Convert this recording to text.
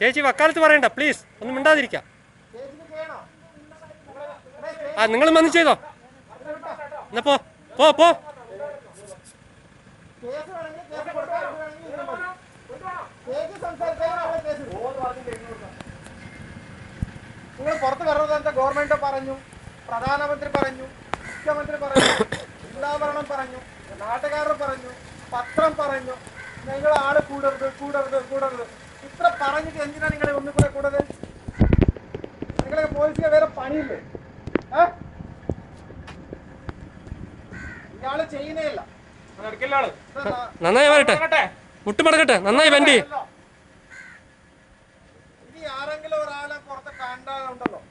ചേച്ചി വക്കാലത്ത് പറയണ്ട പ്ലീസ് ഒന്നും മിണ്ടാതിരിക്കാം ചേച്ചിക്ക് ചെയ്യണോ ആ നിങ്ങളും വന്ന് ചെയ്തോ എന്നാ പോ പോ പോ കേസ് വേണമെങ്കിൽ കേസ് കൊടുക്കാം ഇത് വേണമെങ്കിൽ ഇതിനും മതി. ചേച്ചി സംസാരിച്ചാൽ നാളെ കേസ് ഇടും. നിങ്ങൾ പുറത്ത് പറഞ്ഞത് എന്താ ഗവൺമെന്റ് പറഞ്ഞു പ്രധാനമന്ത്രി പറഞ്ഞു മുഖ്യമന്ത്രി പറഞ്ഞു ജില്ലാ ഭരണം പറഞ്ഞു നാട്ടുകാരർ പറഞ്ഞു പത്രം പറഞ്ഞു നിങ്ങൾ ആള് കൂടരുത് കൂടരുത് കൂടരുത് ഇത്ര പറഞ്ഞിട്ട് എന്തിനാ നിങ്ങൾ ഒന്നും കൂടെ കൂടരുത് നിങ്ങളെ പോലീസിന് വേറെ പണിയില്ലേ ഏ? ഇയാള് ചെയ്യുന്നേയില്ല ഇതാ നന്നായി വരട്ടെ മുട്ടുമടക്കട്ടെ നന്നായി വണ്ടി ഇനി ആരെങ്കിലും ഒരാളെ പുറത്ത് കണ്ടാലുണ്ടല്ലോ